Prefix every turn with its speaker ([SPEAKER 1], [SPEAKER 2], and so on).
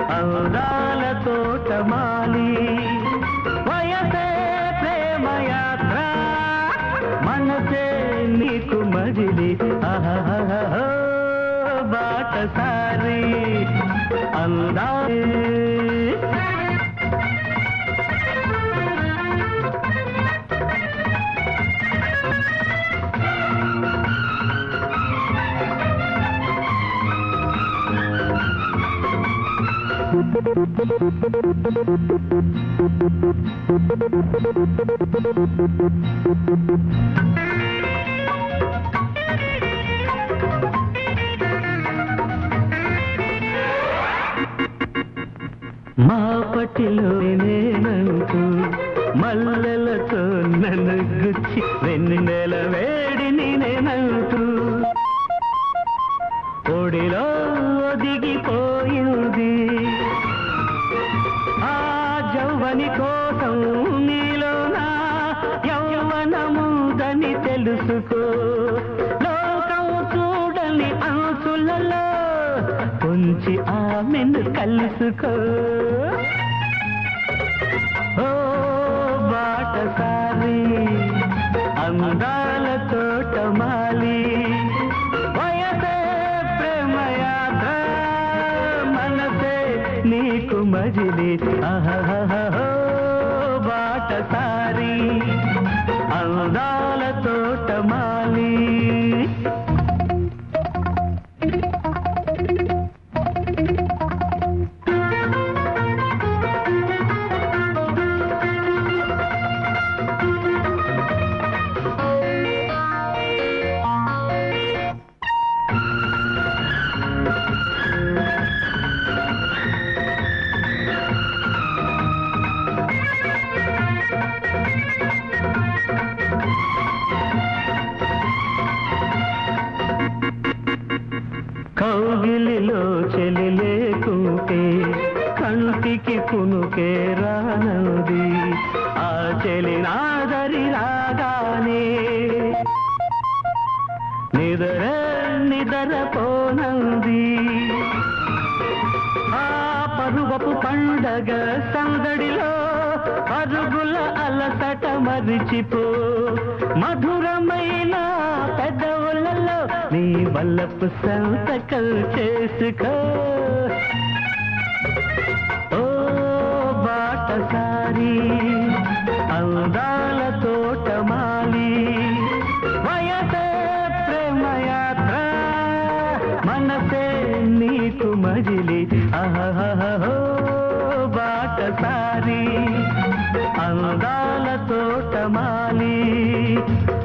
[SPEAKER 1] అందాల తోటమాలి వయసే ప్రేమయాత్ర మనసే నీకు మజిలి ఆహాహాహా, బాటసారి అందాలే మా పట్టిలో నేనంటూ మల్లెలతో నన్ను గుచ్చి వెన్నెల వేడిని నేనంటూ ఒడిలో ఒదిగిపోయింది ఆ జవ్వని కోసం నీలో నా యౌవనముందని తెలుసుకో లోకం చూడని అంచులలో కొంచి ఆమెను కలుసుకో ఓ బాటసారి అందాల తోటమాలి వయసే ప్రేమయాత్ర మనసే నీకు మజిలి ఆహాహాహో బాటసారి అందాల తోటమాలి కౌగిలిలో చెలి లేకుంటే కంటికి కునుకే రానది ఆ చెలి నాదరి రాగానే నిదర నిదర పోనంది ఆ పరువపు పండగ సందడిలో అరుగుల అలసట మరిచిపో మధురమైన పెదవులలో నీ వల్లపు సంతకం చేసుకో ఓ బాటసారి అందాల తోటమాలి వయసే ప్రేమయాత్ర మనసే నీకు మజిలి ఆహాహో బాటసారి అందాల తోటమాలి